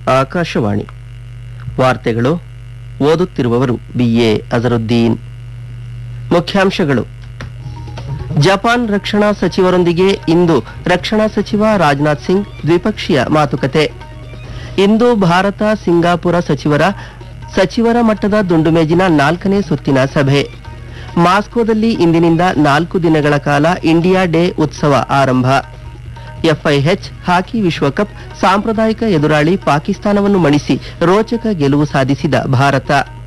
ಆಕಾಶವಾಣಿ ವಾರ್ತೆಗಳು ಓದುತ್ತಿರುವವರು ಬಿಎ ಅಜರುದ್ದೀನ್ ಮುಖ್ಯಾಂಶಗಳು ಜಪಾನ್ ರಕ್ಷಣಾ ಸಚಿವರೊಂದಿಗೆ ಇಂದು ರಕ್ಷಣಾ ಸಚಿವ ರಾಜನಾಥ್ ಸಿಂಗ್ ದ್ವಿಪಕ್ಷೀಯ ಮಾತುಕತೆ ಇಂದು ಭಾರತ ಸಿಂಗಾಪುರ ಸಚಿವರ ಸಚಿವರ ಮಟ್ಟದ ದುಂಡುಮೇಜಿನ ನಾಲ್ಕನೇ ಸುತ್ತಿನ ಸಭೆ ಮಾಸ್ಕೋದಲ್ಲಿ ಇಂದಿನಿಂದ ನಾಲ್ಕು ದಿನಗಳ ಕಾಲ ಇಂಡಿಯಾ ಡೇ ಉತ್ಸವ ಆರಂಭ ಎಫ್ಐಎಚ್ ಹಾಕಿ ವಿಶ್ವಕಪ್ ಸಾಂಪ್ರದಾಯಿಕ ಎದುರಾಳಿ ಪಾಕಿಸ್ತಾನವನ್ನು ಮಣಿಸಿ ರೋಚಕ ಗೆಲುವು ಸಾಧಿಸಿದ ಭಾರತ